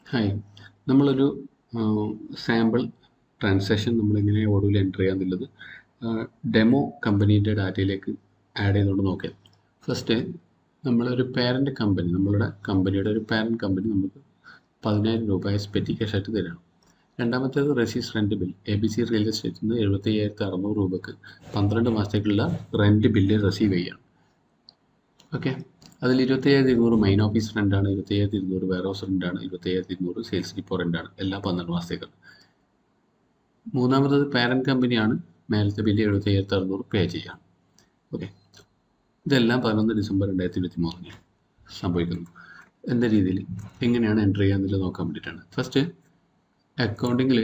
hi നമ്മളൊരു sample transaction നമ്മളിങ്ങനെ ഒടുവിൽ എൻ്റർ ചെയ്യാന്നുള്ളത് ഡെമോ കമ്പനീൻ്റെ ഡാറ്റയിലേക്ക് ആഡ് ചെയ്തുകൊണ്ട് നോക്കാം ഫസ്റ്റ് നമ്മളൊരു പാരൻ്റ് കമ്പനി നമ്മളുടെ കമ്പനിയുടെ ഒരു പാരൻ്റ് കമ്പനി നമുക്ക് പതിനായിരം രൂപ ആസ് പെറ്റി ക്യാഷ് ആയിട്ട് തരണം രണ്ടാമത്തേത് receives rent bill A B C real എസ്റ്റേറ്റിൽ നിന്ന് എഴുപത്തി അയ്യായിരത്തി അറുന്നൂറ് രൂപക്ക് പന്ത്രണ്ട് മാസത്തേക്കുള്ള റെൻറ്റ് ബില്ല് റിസീവ് ചെയ്യണം ഓക്കെ അതിൽ ഇരുപത്തയ്യായിരത്തി ഇരുന്നൂറ് മെയിൻ ഓഫീസ് റെൻ്റാണ് ഇരുപത്തയ്യായിരത്തി ഇരുന്നൂറ് വെയർ ഹൗസ് റെൻ്റാണ് ഇരുപത്തയ്യായിരത്തി ഇരുന്നൂറ് സെയിൽസ് ഡിപ്പോ റെൻ്റാണ് എല്ലാം പന്ത്രണ്ട് മാസത്തേക്കാണ് മൂന്നാമത്തത് പാരൻറ്റ് കമ്പനിയാണ് മേലത്തെ ബില്ല് എഴുപത്തയ്യായിരത്തി അറുന്നൂറ് പേ ചെയ്യാം ഓക്കെ ഇതെല്ലാം പതിനൊന്ന് ഡിസംബർ രണ്ടായിരത്തി ഇരുപത്തി മൂന്നിന് സംഭവിക്കുന്നു എന്ന രീതിയിൽ എങ്ങനെയാണ് എൻ്റർ ചെയ്യാന്നുള്ളത് നോക്കാൻ വേണ്ടിയിട്ടാണ് ഫസ്റ്റ് അക്കൗണ്ടിങ്ങിൽ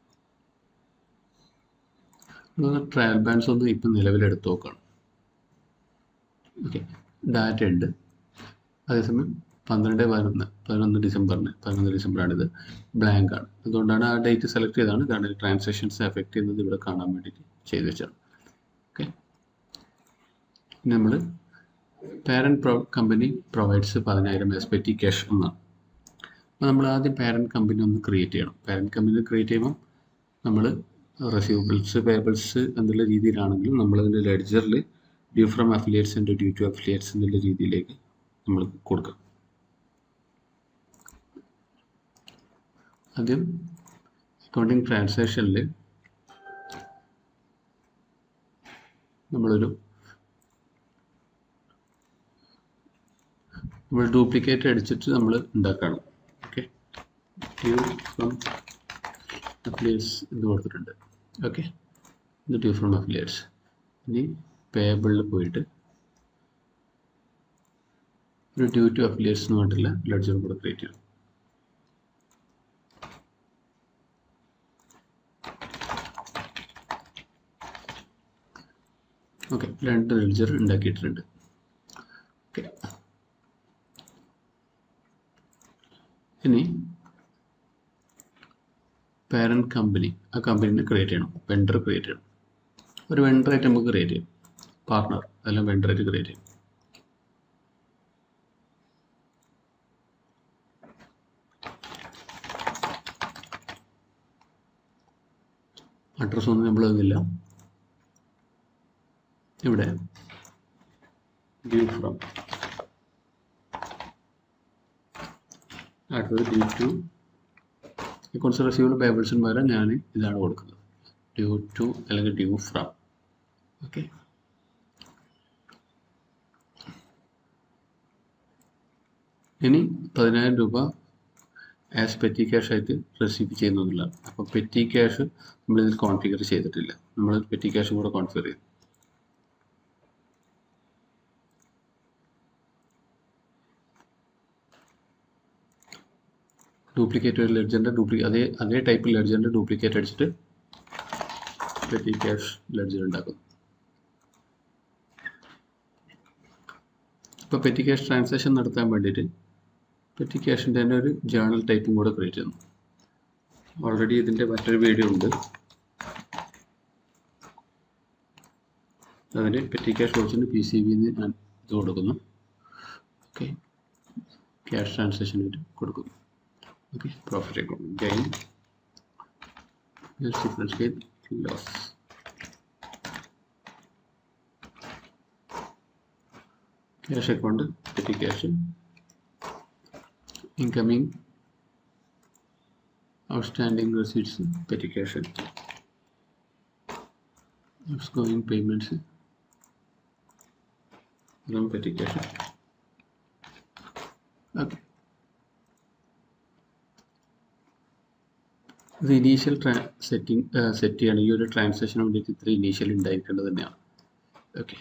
ട്രയൽ ബാലൻസ് ഒന്ന് ഇപ്പം നിലവിലെടുത്ത് നോക്കണം ഓക്കെ ഡാറ്റ ഉണ്ട് അതേസമയം പന്ത്രണ്ട് പതിനൊന്ന് പതിനൊന്ന് ഡിസംബറിന് പതിനൊന്ന് ഡിസംബറാണിത് ബ്ലാങ്ക് ആണ് അതുകൊണ്ടാണ് ആ ഡേറ്റ് സെലക്ട് ചെയ്താണ് കാരണം ട്രാൻസാക്ഷൻസ് എഫക്ട് ചെയ്യുന്നത് ഇവിടെ കാണാൻ വേണ്ടിയിട്ട് ചെയ്തു വെച്ചാണ് ഓക്കെ നമ്മൾ പാരൻറ്റ് പ്രൊ കമ്പനി പ്രൊവൈഡ്സ് പതിനായിരം എസ് പെറ്റി ക്യാഷ് എന്നാണ് അപ്പോൾ നമ്മൾ ആദ്യം പാരൻറ്റ് കമ്പനി ഒന്ന് ക്രിയേറ്റ് ചെയ്യണം പാരൻറ്റ് കമ്പനി ക്രിയേറ്റ് ചെയ്യുമ്പോൾ നമ്മൾ റെസീവബിൾസ് പേബിൾസ് എന്നുള്ള രീതിയിലാണെങ്കിലും നമ്മളതിൻ്റെ ലെഡ്ജറിൽ due from affiliates and due to affiliates എന്നുള്ള രീതിയിലേക്ക് നമ്മൾ കൊടുക്കാം ആദ്യം അക്കൗണ്ടിങ് ട്രാൻസാക്ഷനിൽ നമ്മളൊരു നമ്മൾ ഡ്യൂപ്ലിക്കേറ്റ് അടിച്ചിട്ട് നമ്മൾ ഉണ്ടാക്കണം ഓക്കെ ഡ്യൂ ഫ്രം അഫിലിയേറ്റ്സ് എന്ന് കൊടുത്തിട്ടുണ്ട് ഓക്കെ ഇത് ഡ്യൂ ഫ്രം അഫിലിയേറ്റ്സ് ഇനി പേബിളിൽ പോയിട്ട് ഒരു ഡ്യൂ ടു അഫിലിയേറ്റ്സ് എന്ന് പറഞ്ഞിട്ടുള്ള ലെഡ്ജർ കൂടെ ക്രിയേറ്റ് ചെയ്യണം ഓക്കെ രണ്ട് ലെഡ്ജർ ഉണ്ടാക്കിയിട്ടുണ്ട് ഓക്കെ ഇനി പാരൻറ്റ് കമ്പനി ആ കമ്പനീനെ ക്രിയേറ്റ് ചെയ്യണം വെണ്ടർ ക്രിയേറ്റ് ചെയ്യണം ഒരു വെണ്ടറായിട്ട് നമുക്ക് ക്രിയേറ്റ് ചെയ്യാം പാർട്ണർ അതെല്ലാം വെണ്ടറായിട്ട് ക്രിയേറ്റ് ചെയ്യും അഡ്രസ് ഒന്നും നമ്മൾ തന്നില്ല ഇവിടെ ഡ്യൂ ഫ്രം അടുത്തത് ഡ്യൂ ടു കുറച്ച് റെസീവ്ഡ് പേബിൾസിന് പകരം ഞാൻ ഇതാണ് കൊടുക്കുന്നത് ഡ്യൂ ടു അല്ലെങ്കിൽ ഡ്യൂ ഫ്രം ഓക്കെ ഇനി പതിനായിരം രൂപ ആസ് പെറ്റി ക്യാഷ് ആയിട്ട് റിസീവ് ചെയ്യുന്നതില്ല അപ്പോൾ പെറ്റി ക്യാഷ് നമ്മളിതിൽ കോൺഫിഗർ ചെയ്തിട്ടില്ല നമ്മൾ പെറ്റി ക്യാഷും കൂടെ കോൺഫിഗർ ചെയ്തു ഡ്യൂപ്ലിക്കേറ്റ് ഒരു ലെഡ്ജറിൻ്റെ ഡ്യൂപ്ലി അതേ അതേ ടൈപ്പ് ലെഡ്ജറിൻ്റെ ഡ്യൂപ്ലിക്കേറ്റ് അടിച്ചിട്ട് പെറ്റി ക്യാഷ് ലെഡ്ജർ ഉണ്ടാക്കും ഇപ്പോൾ പെറ്റി ക്യാഷ് ട്രാൻസാക്ഷൻ നടത്താൻ വേണ്ടിയിട്ട് പെറ്റി ക്യാഷിൻ്റെ തന്നെ ഒരു ജേണൽ ടൈപ്പും കൂടെ ക്രിയേറ്റ് ചെയ്യുന്നു ഓൾറെഡി ഇതിൻ്റെ മറ്റൊരു വീഡിയോ ഉണ്ട് അതിന് പെറ്റി ക്യാഷ് കൊടുത്തിട്ട് പി സി ബിന്ന് ഞാൻ ഇത് കൊടുക്കുന്നു ഓക്കെ ക്യാഷ് ട്രാൻസാക്ഷൻ ആയിട്ട് കൊടുക്കുന്നു okay profit account gain difference gain loss cash account petty cash incoming outstanding receipts petty cash outgoing payments അതും petty cash ഓക്കെ ഇത് ഇനീഷ്യൽ ട്രാ സെറ്റിംഗ് സെറ്റ് ചെയ്യണം ഈ ഒരു ട്രാൻസാക്ഷന് വേണ്ടിയിട്ട് ഇത്ര ഇനീഷ്യൽ ഉണ്ടായിരിക്കേണ്ടത് തന്നെയാണ് ഓക്കെ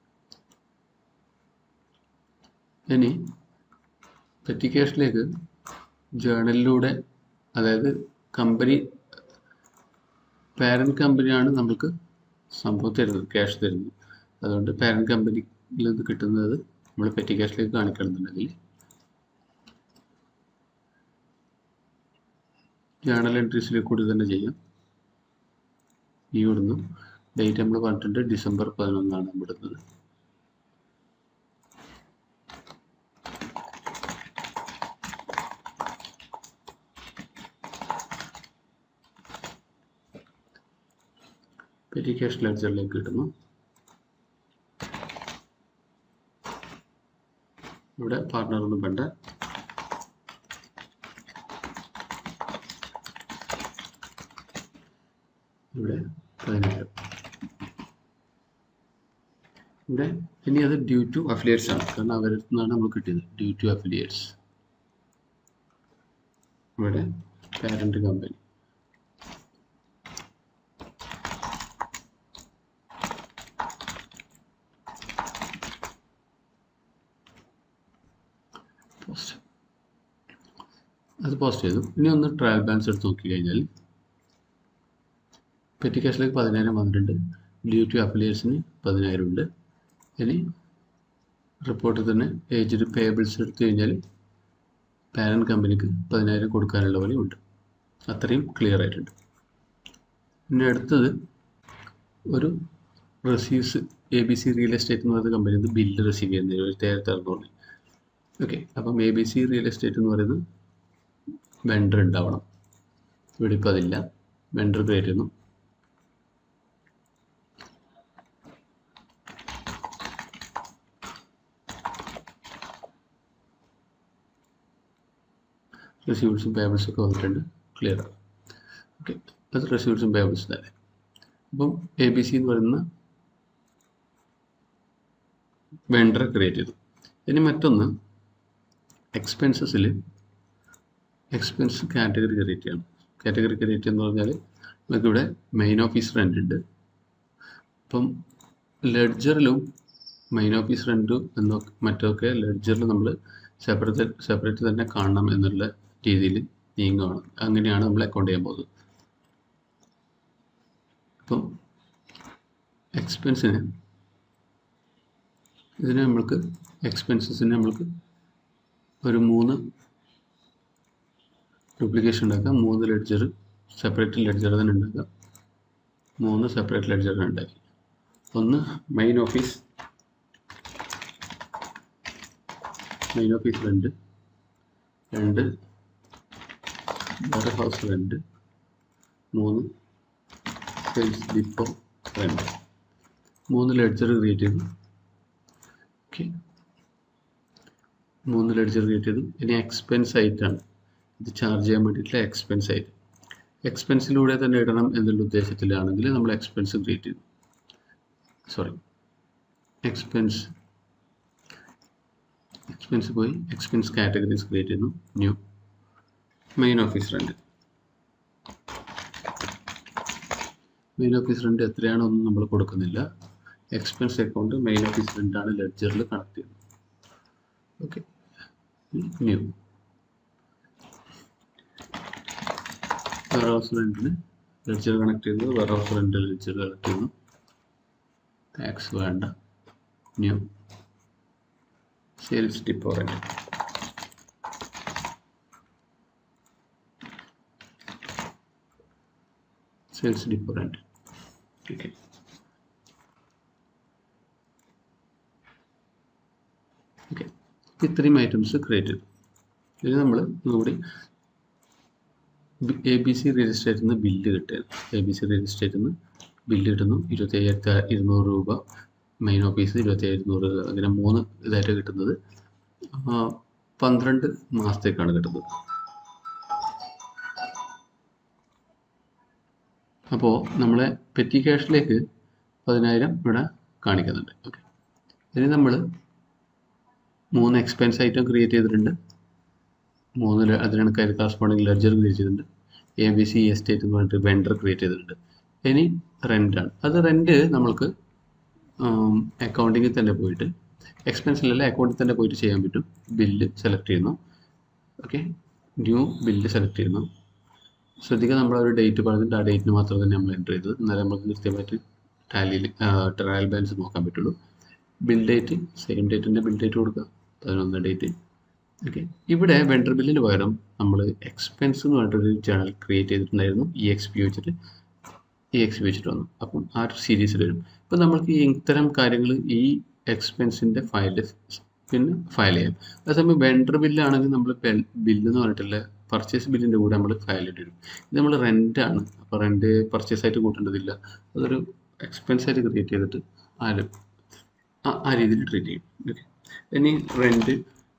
ഇനി പെറ്റി ക്യാഷിലേക്ക് ജേണലിലൂടെ അതായത് കമ്പനി പാരൻറ്റ് കമ്പനിയാണ് നമ്മൾക്ക് സംഭവം തരുന്നത് ക്യാഷ് തരുന്നത് അതുകൊണ്ട് പാരൻറ്റ് കമ്പനിയിൽ നിന്ന് കിട്ടുന്നത് നമ്മൾ പെറ്റി ക്യാഷിലേക്ക് കാണിക്കണമെന്നുണ്ടെങ്കിൽ ജേണൽ എൻട്രീസിലേക്ക് കൂടി തന്നെ ചെയ്യാം ഈ ഇവിടുന്ന് ഡേറ്റ് നമ്മൾ പറഞ്ഞിട്ടുണ്ട് ഡിസംബർ പതിനൊന്നാണ് നമ്മൾ ഇടുന്നത് പെറ്റി ക്യാഷ് ലെഡ്ജറിലേക്ക് കിട്ടുന്നു ഇവിടെ പാർട്ട്ണർ ഒന്നും വേണ്ട ഇവിടെ പതിനായിരം ഇവിടെ ഇനി അത് ഡ്യൂ ടു അഫിലിയേറ്റ്സ് ആണ് കാരണം അവരിൽ നിന്നാണ് നമ്മൾ കിട്ടിയത് ഡ്യൂ ടു അഫിലിയേറ്റ്സ് ഇവിടെ പാരന്റ് കമ്പനി പോസ്റ്റ് അത് പോസ്റ്റ് ചെയ്തു ഇനി ഒന്ന് ട്രയൽ ബാലൻസ് എടുത്ത് നോക്കി കഴിഞ്ഞാൽ പെറ്റി ക്യാഷിലേക്ക് പതിനായിരം വന്നിട്ടുണ്ട് ഡ്യൂ ടു അഫിലിയേറ്റ്സിന് പതിനായിരം ഉണ്ട് ഇനി റിപ്പോർട്ടിൽ തന്നെ ഏജ്ഡ് പേബിൾസ് എടുത്തു കഴിഞ്ഞാൽ പാരൻ കമ്പനിക്ക് പതിനായിരം കൊടുക്കാനുള്ള പോലെ ഉണ്ട് അത്രയും ക്ലിയർ ആയിട്ടുണ്ട് പിന്നെ അടുത്തത് ഒരു receives A B C real estate എന്ന് പറയുന്ന കമ്പനിയിൽ നിന്ന് ബില്ല് റിസീവ് ചെയ്യുന്നത് ഒരു നേരത്തെ അറുന്നൂറിന് ഓക്കെ അപ്പം A B C real estate എന്ന് പറയുന്നത് വെണ്ടർ ഉണ്ടാവണം ഇവിടെ ഇപ്പോൾ അതില്ല വെണ്ടർ ക്രിയേറ്റ് ചെയ്യുന്നു റിസീവ്സും പേബിൾസും ഒക്കെ വന്നിട്ടുണ്ട് ക്ലിയർ ആണ് ഓക്കെ അത് റിസീവ്സും പേബിൾസും തന്നെ അപ്പം എ ബി സി എന്ന് പറയുന്ന വെണ്ടർ ക്രിയേറ്റ് ചെയ്തു ഇനി മറ്റൊന്ന് എക്സ്പെൻസസിൽ എക്സ്പെൻസ് കാറ്റഗറി ക്രിയേറ്റ് ചെയ്യണം കാറ്റഗറി ക്രിയേറ്റ് എന്ന് പറഞ്ഞാൽ നമുക്കിവിടെ മെയിൻ ഓഫീസ് റെൻ്റ് ഉണ്ട് അപ്പം ലെഡ്ജറിലും മെയിൻ ഓഫീസ് റെൻറ്റും എന്നൊക്കെ മറ്റൊക്കെ ലെഡ്ജറിൽ നമ്മൾ സെപ്പറേറ്റ് സെപ്പറേറ്റ് തന്നെ കാണണം എന്നുള്ള രീതിയിൽ നീങ്ങുകയാണ് അങ്ങനെയാണ് നമ്മൾ അക്കൗണ്ട് ചെയ്യാൻ പോകുന്നത് അപ്പം എക്സ്പെൻസിന് ഇതിന് നമ്മൾക്ക് എക്സ്പെൻസസിന് നമ്മൾക്ക് ഒരു മൂന്ന് ഡ്യൂപ്ലിക്കേഷൻ ഉണ്ടാക്കാം മൂന്ന് ലെഡ്ജർ സെപ്പറേറ്റ് ലെഡ്ജർ തന്നെ ഉണ്ടാക്കാം മൂന്ന് സെപ്പറേറ്റ് ലെഡ്ജർ ഉണ്ടാക്കി ഒന്ന് main office main office rent രണ്ട് വെയർ ഹൗസ് റെൻ്റ് മൂന്ന് സെയിൽസ് ഡിപ്പോ റെൻ്റ് മൂന്ന് ലെഡ്ജർ ക്രിയേറ്റ് ചെയ്തു ഓക്കെ മൂന്ന് ലെഡ്ജർ ക്രിയേറ്റ് ചെയ്തു ഇനി എക്സ്പെൻസ് ആയിട്ടാണ് ഇത് ചാർജ് ചെയ്യാൻ വേണ്ടിയിട്ടുള്ള എക്സ്പെൻസ് ആയിട്ട് എക്സ്പെൻസിലൂടെ തന്നെ ഇടണം എന്നുള്ള ഉദ്ദേശത്തിലാണെങ്കിൽ നമ്മൾ എക്സ്പെൻസ് ക്രിയേറ്റ് ചെയ്തു സോറി എക്സ്പെൻസ് എക്സ്പെൻസ് പോയി എക്സ്പെൻസ് കാറ്റഗറീസ് ക്രിയേറ്റ് ചെയ്യുന്നു new main office rent main office rent എത്രയാണോ ഒന്നും നമ്മൾ കൊടുക്കുന്നില്ല എക്സ്പെൻസ് അക്കൗണ്ട് മെയിൻ ഓഫീസ് റെൻ്റാണ് ലെഡ്ജറിൽ കണക്ട് ചെയ്യുന്നത് ഓക്കെ ന്യൂ വെയർ ഹൗസ് റെൻറ്റിന് ലെഡ്ജർ കണക്ട് ചെയ്തു warehouse rent ledger connect ചെയ്യുന്നു ടാക്സ് വേണ്ട new sales depot rent sales depot rent okay okay ഇത്രയും ഐറ്റംസ് ക്രിയേറ്റ് ചെയ്തു ഇനി നമ്മൾ ഒന്നുകൂടി എ ബി സി റിയൽ എസ്റ്റേറ്റിൽ നിന്ന് ബില്ല് കിട്ടുകയാണ് എ ബി സി റിയൽ എസ്റ്റേറ്റിൽ നിന്ന് ബില്ല് കിട്ടുന്നു ഇരുപത്തി അയ്യായിരത്തി ഇരുന്നൂറ് രൂപ മെയിൻ ഓഫീസ് ഇരുപത്തി ഇരുന്നൂറ് അങ്ങനെ മൂന്ന് ഇതായിട്ട് കിട്ടുന്നത് ആ, പന്ത്രണ്ട് മാസത്തേക്കാണ് കിട്ടുന്നത് അപ്പോൾ നമ്മളെ പെറ്റി ക്യാഷിലേക്ക് പതിനായിരം ഇവിടെ കാണിക്കുന്നുണ്ട് ഓക്കെ ഇനി നമ്മൾ മൂന്ന് എക്സ്പെൻസ് ഐറ്റം ക്രിയേറ്റ് ചെയ്തിട്ടുണ്ട് മൂന്ന് ല- അതിനാണ് കറസ്പോണ്ടിങ് ലെഡ്ജർ ക്രിയേറ്റ് ചെയ്തിട്ടുണ്ട് എ ബി സി എസ്റ്റേറ്റ് എന്ന് പറഞ്ഞിട്ട് വെണ്ടർ ക്രിയേറ്റ് ചെയ്തിട്ടുണ്ട് ഇനി റെൻ്റാണ് അത് റെൻ്റ് നമ്മൾക്ക് അക്കൗണ്ടിങ്ങിൽ തന്നെ പോയിട്ട് എക്സ്പെൻസിലല്ല അക്കൗണ്ടിൽ തന്നെ പോയിട്ട് ചെയ്യാൻ പറ്റും ബില്ല് സെലക്ട് ചെയ്യുന്നു ഓക്കെ ന്യൂ ബില്ല് സെലക്ട് ചെയ്യുന്നു ശ്രദ്ധിക്കുക നമ്മൾ ഒരു ഡേറ്റ് പറഞ്ഞിട്ട് ആ ഡേറ്റിന് മാത്രം തന്നെ നമ്മൾ എൻ്റർ ചെയ്തത് എന്നാലേ നമുക്ക് കൃത്യമായിട്ട് ടാലിയിൽ ട്രയൽ ബാലൻസ് നോക്കാൻ പറ്റുള്ളൂ ബിൽ ഡേറ്റ് സെയിം ഡേറ്റിൻ്റെ ബിൽ ഡേറ്റ് കൊടുക്കുക പതിനൊന്ന് ഡേറ്റ് ഓക്കെ ഇവിടെ വെണ്ടർ ബില്ലിന് പകരം നമ്മൾ എക്സ്പെൻസ് എന്ന് പറഞ്ഞിട്ടൊരു ചാനൽ ക്രിയേറ്റ് ചെയ്തിട്ടുണ്ടായിരുന്നു ഇ എക്സ് പി വെച്ചിട്ട് ഇ എക്സ് പി വെച്ചിട്ട് വന്നു അപ്പം ആ ഒരു സീരീസിൽ വരും ഇപ്പം നമ്മൾക്ക് ഈ ഇത്തരം കാര്യങ്ങൾ ഈ എക്സ്പെൻസിൻ്റെ ഫയൽ പിന്നെ ഫയൽ ചെയ്യാം അതേസമയം വെണ്ടർ ബില്ലാണെങ്കിൽ നമ്മൾ ബില്ല് എന്ന് പറഞ്ഞിട്ടുള്ള പർച്ചേസ് ബില്ലിൻ്റെ കൂടെ നമ്മൾ ഫയൽ ഇട്ട് വരും ഇത് നമ്മൾ റെൻ്റാണ് അപ്പോൾ റെൻ്റ് പർച്ചേസ് ആയിട്ട് കൂട്ടേണ്ടതില്ല അതൊരു എക്സ്പെൻസ് ആയിട്ട് ക്രിയേറ്റ് ചെയ്തിട്ട് ആ ഒരു- ആ- ആ രീതിയിൽ ട്രീറ്റ് ചെയ്യും ഓക്കെ ഇനി റെൻറ്റ്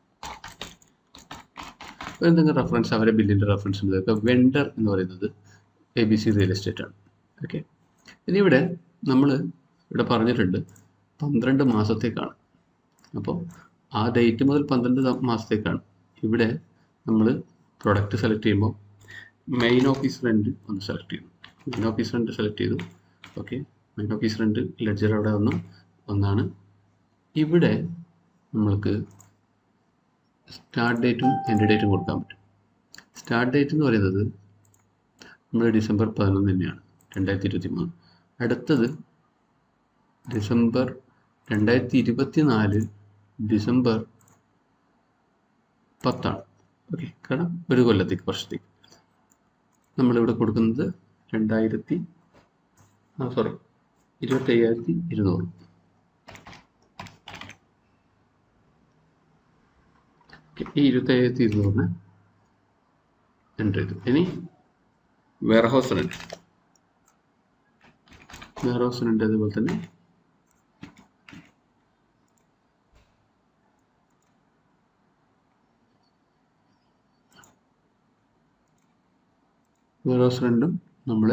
എന്തെങ്കിലും റെഫറൻസ് അവരെ ബില്ലിൻ്റെ റെഫറൻസ് ഉണ്ട് വെണ്ടർ എന്ന് പറയുന്നത് A B C real estate ആണ് ഓക്കെ ഇനി ഇവിടെ നമ്മൾ ഇവിടെ പറഞ്ഞിട്ടുണ്ട് പന്ത്രണ്ട് മാസത്തേക്കാണ് അപ്പോൾ ആ ഡേറ്റ് മുതൽ പന്ത്രണ്ട് ദ- മാസത്തേക്കാണ് ഇവിടെ നമ്മൾ പ്രൊഡക്റ്റ് സെലക്ട് ചെയ്യുമ്പോൾ മെയിൻ ഓഫീസ് റെൻറ്റ് ഒന്ന് സെലക്ട് ചെയ്തു മെയിൻ ഓഫീസ് റെൻറ്റ് സെലക്ട് ചെയ്തു okay main office rent ledger അവിടെ വന്നു ഒന്നാണ് ഇവിടെ നമ്മൾക്ക് സ്റ്റാർട്ട് ഡേറ്റും എൻഡ് ഡേറ്റും കൊടുക്കാൻ പറ്റും സ്റ്റാർട്ട് ഡേറ്റ് എന്ന് പറയുന്നത് നമ്മൾ ഡിസംബർ പതിനൊന്ന് തന്നെയാണ് രണ്ടായിരത്തി ഇരുപത്തി മൂന്ന് അടുത്തത് ഡിസംബർ രണ്ടായിരത്തി ഇരുപത്തി നാല് ഡിസംബർ പത്താണ് ഓക്കെ കാരണം ഒരു കൊല്ലത്തേക്ക് വർഷത്തേക്ക് നമ്മളിവിടെ കൊടുക്കുന്നത് രണ്ടായിരത്തി ആ സോറി ഇരുപത്തി അയ്യായിരത്തി ഇരുന്നൂറ് ഓക്കെ ഈ ഇരുപത്തി അയ്യായിരത്തി ഇരുന്നൂറിന് എൻ്റർ ചെയ്തു ഇനി വെയർഹൗസ് റെൻറ്റ് വെയർഹൗസ് റെൻറ്റ് അതുപോലെ തന്നെ വെയർഹൗസ് റെൻറ്റും നമ്മൾ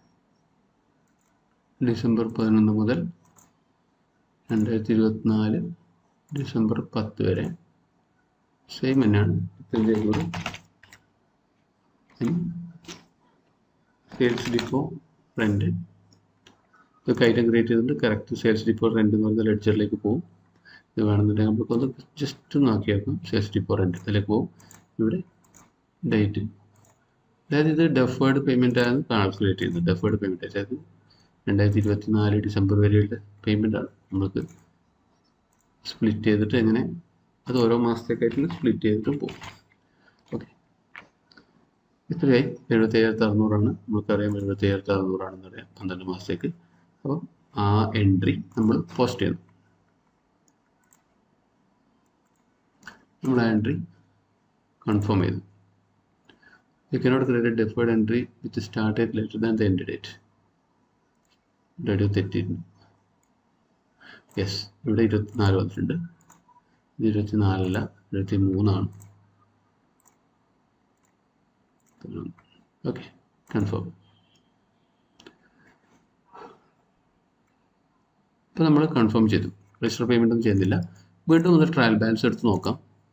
ഡിസംബർ പതിനൊന്ന് മുതൽ രണ്ടായിരത്തി ഇരുപത്തിനാല് ഡിസംബർ പത്ത് വരെ സെയിം തന്നെയാണ് ഇതിൻ്റെ കൂടെ സെയിൽസ് ഡിപ്പോ റെൻറ്റ് ഇതൊക്കെ ഐറ്റം ക്രിയേറ്റ് ചെയ്തിട്ട് കറക്റ്റ് സെയിൽസ് ഡിപ്പോ റെൻറ്റ് എന്ന് പറയുന്ന ലെഡ്ജറിലേക്ക് പോകും ഇത് വേണമെന്നുണ്ടെങ്കിൽ നമുക്കൊന്ന് ജസ്റ്റ് ഒന്ന് ആക്കിയേക്കാം സെയിൽസ് ഡിപ്പോ റെൻറ്റ് ഇതിലേക്ക് പോകും ഇവിടെ ഡേറ്റ് അതായത് ഇത് ഡെഫേർഡ് പേയ്മെൻ്റ് ആണ് കാൽക്കുലേറ്റ് ചെയ്യുന്നത് ഡെഫേർഡ് പേയ്മെൻറ്റ് അതായത് രണ്ടായിരത്തി ഇരുപത്തി നാല് ഡിസംബർ വരെയുള്ള പേയ്മെൻ്റ് ആണ് നമുക്ക് സ്പ്ലിറ്റ് ചെയ്തിട്ട് എങ്ങനെ അത് ഓരോ മാസത്തേക്കായിട്ട് സ്പ്ലിറ്റ് ചെയ്തിട്ട് പോകും ഓക്കെ ഇത്രയായി എഴുപത്തി അയ്യായിരത്തി അറുന്നൂറാണ് നമുക്കറിയാം എഴുപത്തി അയ്യായിരത്തി അറുന്നൂറാണെന്ന് അറിയാം പന്ത്രണ്ട് മാസത്തേക്ക് അപ്പോൾ ആ എൻട്രി നമ്മൾ പോസ്റ്റ് ചെയ്യുന്നു നമ്മൾ ആ എൻട്രി കൺഫേം ചെയ്തു you cannot create deferred entry with start date later than the end date ഇവിടെ ഒരു തെറ്റിയിട്ടുണ്ട് യെസ് ഇവിടെ ഇരുപത്തിനാല് വന്നിട്ടുണ്ട് ഇത് ഇരുപത്തിനാലല്ല ഇരുപത്തി മൂന്നാണ് ഓക്കെ കൺഫേം ഇപ്പോൾ നമ്മൾ കൺഫേം ചെയ്തു രജിസ്റ്റർ പേയ്മെൻ്റ് ഒന്നും ചെയ്യുന്നില്ല വീണ്ടും ഒന്ന് ട്രയൽ ബാലൻസ് എടുത്ത് നോക്കാം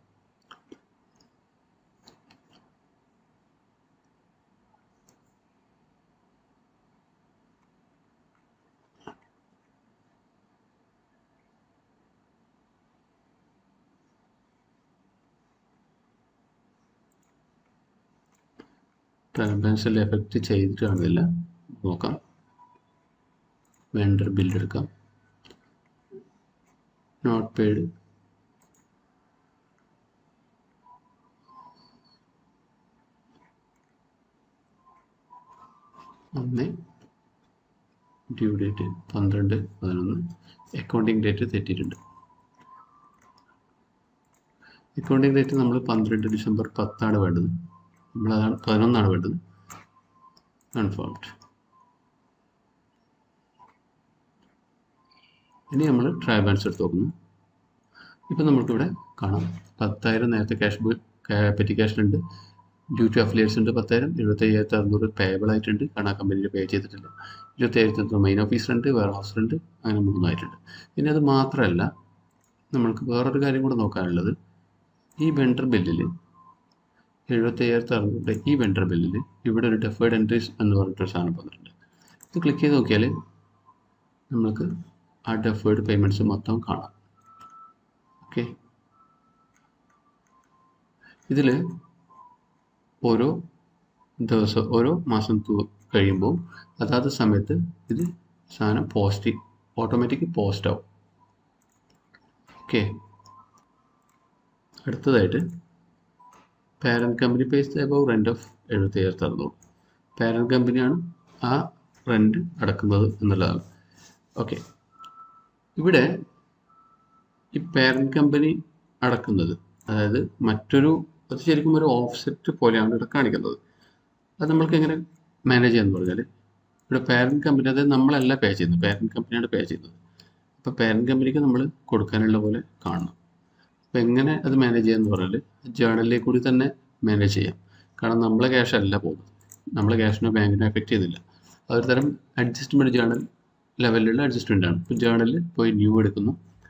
ട്രയൽ ബാലൻസിൽ എഫക്റ്റ് ചെയ്തിട്ട് കാണുന്നില്ല നോക്കാം വെണ്ടർ ബില്ല് എടുക്കാം നോട്ട് പെയ്ഡ് ഒന്ന് ഡ്യൂ ഡേറ്റ് പന്ത്രണ്ട് പതിനൊന്ന് അക്കൗണ്ടിങ് ഡേറ്റ് തെറ്റിയിട്ടുണ്ട് അക്കൗണ്ടിങ് ഡേറ്റ് നമ്മൾ പന്ത്രണ്ട് ഡിസംബർ പത്താണ് വേണ്ടത് നമ്മൾ അതാണ് പതിനൊന്നാണ് വേണ്ടത് കൺഫേംഡ് ഇനി നമ്മൾ ട്രയൽ ബാലൻസ് എടുത്ത് നോക്കുന്നു ഇപ്പം നമുക്കിവിടെ കാണാം പത്തായിരം നേരത്തെ ക്യാഷ് പെറ്റി ക്യാഷിലുണ്ട് ഡ്യൂ ടു അഫിലിയേറ്റ്സ് ഉണ്ട് പത്തായിരം എഴുപത്തി അയ്യായിരത്തി അറുന്നൂറ് പേബിൾ ആയിട്ടുണ്ട് കാരണം ആ കമ്പനിയിൽ പേ ചെയ്തിട്ടില്ല ഇരുപത്തി അയ്യായിരത്തി മെയിൻ ഓഫീസ് ഉണ്ട് വെയർ ഹൗസ് ഉണ്ട് അങ്ങനെ മൂന്നായിട്ടുണ്ട് പിന്നെ അത് മാത്രമല്ല നമ്മൾക്ക് വേറൊരു കാര്യം കൂടെ നോക്കാനുള്ളത് ഈ വെണ്ടർ ബില്ലിൽ എഴുപത്തി അയ്യായിരത്തി അറുന്നൂറിൻ്റെ ഈ വെണ്ടർ ബില്ലിൽ ഇവിടെ ഒരു ഡെഫേർഡ് എൻട്രീസ് എന്ന് പറഞ്ഞിട്ടൊരു സാധനം വന്നിട്ടുണ്ട് ഇത് ക്ലിക്ക് ചെയ്ത് നോക്കിയാൽ നമുക്ക് ആ ഡെഫേർഡ് പേയ്മെൻറ്റ്സ് മൊത്തം കാണാം ഓക്കെ ഇതിൽ ഓരോ ദിവസം ഓരോ മാസം തു- കഴിയുമ്പോൾ അതാത് സമയത്ത് ഇത് സാധനം പോസ്റ്റ് ഓട്ടോമാറ്റിക് പോസ്റ്റ് ആവും ഓക്കെ അടുത്തതായിട്ട് parent company pays above rent of എഴുപത്തി അയ്യായിരത്തി അറുന്നൂറ് പാരൻറ്റ് കമ്പനിയാണ് ആ റെൻ്റ് അടക്കുന്നത് എന്നുള്ളതാണ് ഓക്കെ ഇവിടെ ഈ പാരൻറ്റ് കമ്പനി അടക്കുന്നത് അതായത് മറ്റൊരു അത് ശരിക്കും ഒരു ഓഫ്സെറ്റ് പോലെയാണ് ഇവിടെ കാണിക്കുന്നത് അത് നമ്മൾക്ക് എങ്ങനെ മാനേജ് ചെയ്യാന്ന് പറഞ്ഞാൽ ഇവിടെ പാരൻറ്റ് കമ്പനി അതായത് നമ്മളല്ല പേ ചെയ്യുന്നത് പാരൻറ്റ് കമ്പനിയാണ് പേ ചെയ്യുന്നത് അപ്പോൾ പാരൻറ്റ് കമ്പനിക്ക് നമ്മൾ കൊടുക്കാനുള്ള പോലെ കാണണം അപ്പോൾ എങ്ങനെ അത് മാനേജ് ചെയ്യാന്ന് പറഞ്ഞാൽ ജേണലിലേക്ക് കൂടി തന്നെ മാനേജ് ചെയ്യാം കാരണം നമ്മളെ ക്യാഷ് അല്ല പോകുന്നത് നമ്മളെ ക്യാഷിനോ ബാങ്കിനോ എഫക്റ്റ് ചെയ്യുന്നില്ല അതൊരു തരം അഡ്ജസ്റ്റ്മെൻറ്റ് ജേണൽ ലെവലിലുള്ള അഡ്ജസ്റ്റ്മെൻ്റ് ആണ് ഇപ്പോൾ ജേണലിൽ പോയി ന്യൂ എടുക്കുന്നു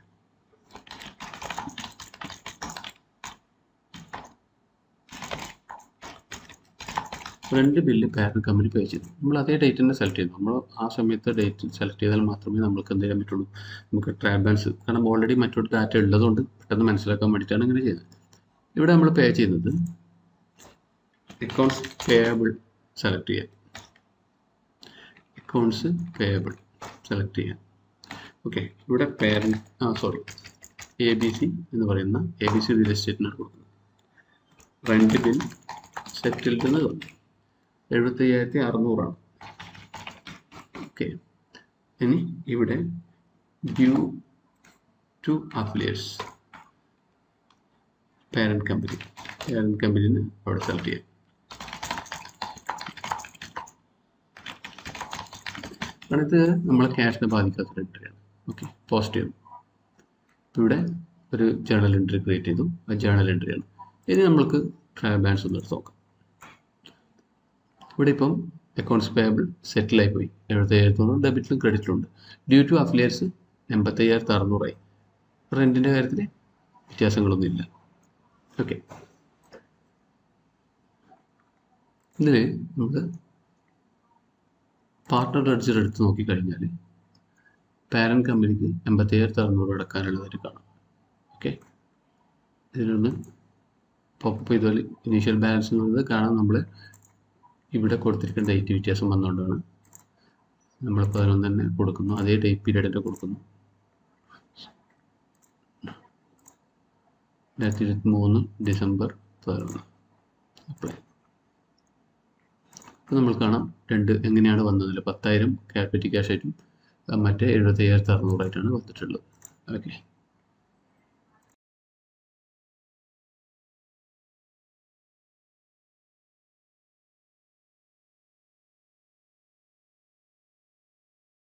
രണ്ട് ബില്ല് പാരൻറ്റ് കമ്പനി പേ ചെയ്തു നമ്മൾ അതേ ഡേറ്റ് തന്നെ സെലക്ട് ചെയ്യുന്നു നമ്മൾ ആ സമയത്ത് ഡേറ്റ് സെലക്ട് ചെയ്താൽ മാത്രമേ നമുക്ക് എന്ത് ചെയ്യാൻ പറ്റുള്ളൂ നമുക്ക് ട്രാക്ക് ബാലൻസ് കാരണം ഓൾറെഡി മറ്റൊരു ഡാറ്റ ഉള്ളതുകൊണ്ട് പെട്ടെന്ന് മനസ്സിലാക്കാൻ വേണ്ടിയിട്ടാണ് ഇങ്ങനെ ചെയ്യുന്നത് ഇവിടെ നമ്മൾ പേ ചെയ്യുന്നത് അക്കൗണ്ട്സ് പേയബിൾ സെലക്ട് ചെയ്യാം അക്കൗണ്ട്സ് പേയബിൾ സെലക്ട് ചെയ്യാം ഓക്കെ ഇവിടെ പേരൻറ്റ് ആ സോറി എ ബി സി എന്ന് പറയുന്ന എ ബി സി റിയൽ എസ്റ്റേറ്റിനാണ് കൊടുക്കുന്നത് റെൻറ്റ് ബിൽ സെറ്റിൽഡ് എന്ന് തോന്നുന്നു എഴുപത്തി അയ്യായിരത്തി അറുന്നൂറാണ് ഓക്കെ ഇനി ഇവിടെ due to affiliates parent company parent കമ്പനിന് അവിടെ സെലക്ട് ചെയ്യാം കാരണം ഇത് നമ്മളെ ക്യാഷിനെ ബാധിക്കാത്തൊരു എൻട്രിയാണ് ഓക്കെ പോസിറ്റീവ് ഇവിടെ ഒരു ജേണൽ എൻട്രി ക്രിയേറ്റ് ചെയ്തു ആ ജേണൽ എൻട്രിയാണ് ഇനി നമ്മൾക്ക് ട്രയൽ ബാലൻസ് ഒന്ന് എടുത്ത് നോക്കാം ഇവിടെ ഇപ്പം അക്കൗണ്ട്സ് പേയബിൾ സെറ്റിലായി പോയി എഴുപത്തയ്യായിരത്തി തൊണ്ണൂറ് ഡെബിറ്റിലും ക്രെഡിറ്റിലും ഉണ്ട് ഡ്യൂ ടു അഫിലിയേറ്റ്സ് എൺപത്തയ്യായിരത്തി അറുന്നൂറായി റെൻറ്റിൻ്റെ കാര്യത്തിൽ വ്യത്യാസങ്ങളൊന്നും ഇല്ല ഓക്കെ ഇതിൽ നമ്മൾ പാർട്ട്ണർ ലെഡ്ജർ എടുത്ത് നോക്കിക്കഴിഞ്ഞാൽ പാരൻറ്റ് കമ്പനിക്ക് എൺപത്തയ്യായിരത്തി അറുന്നൂറ് അടക്കാനുള്ളതായിട്ട് കാണാം ഓക്കെ ഇതിനൊന്ന് പോപ്പ് ചെയ്താൽ ഇനീഷ്യൽ ബാലൻസ് എന്നുള്ളത് കാണാൻ നമ്മൾ ഇവിടെ കൊടുത്തിരിക്കുന്ന ഡേറ്റ് വ്യത്യാസം വന്നുകൊണ്ടാണ് നമ്മൾ പതിനൊന്ന് തന്നെ കൊടുക്കുന്നു അതേ ഡേറ്റ് പീരീഡ് തന്നെ കൊടുക്കുന്നു രണ്ടായിരത്തി ഇരുപത്തി മൂന്ന് ഡിസംബർ പതിനൊന്ന് അപ്ലൈ അപ്പോൾ നമ്മൾ കാണാം രണ്ട് എങ്ങനെയാണ് വന്നതിൽ പത്തായിരം ക്യാപിറ്റി ക്യാഷ് ആയിട്ടും മറ്റേ എഴുപത്തി അയ്യായിരത്തി അറുന്നൂറായിട്ടാണ് വന്നിട്ടുള്ളത് ഓക്കെ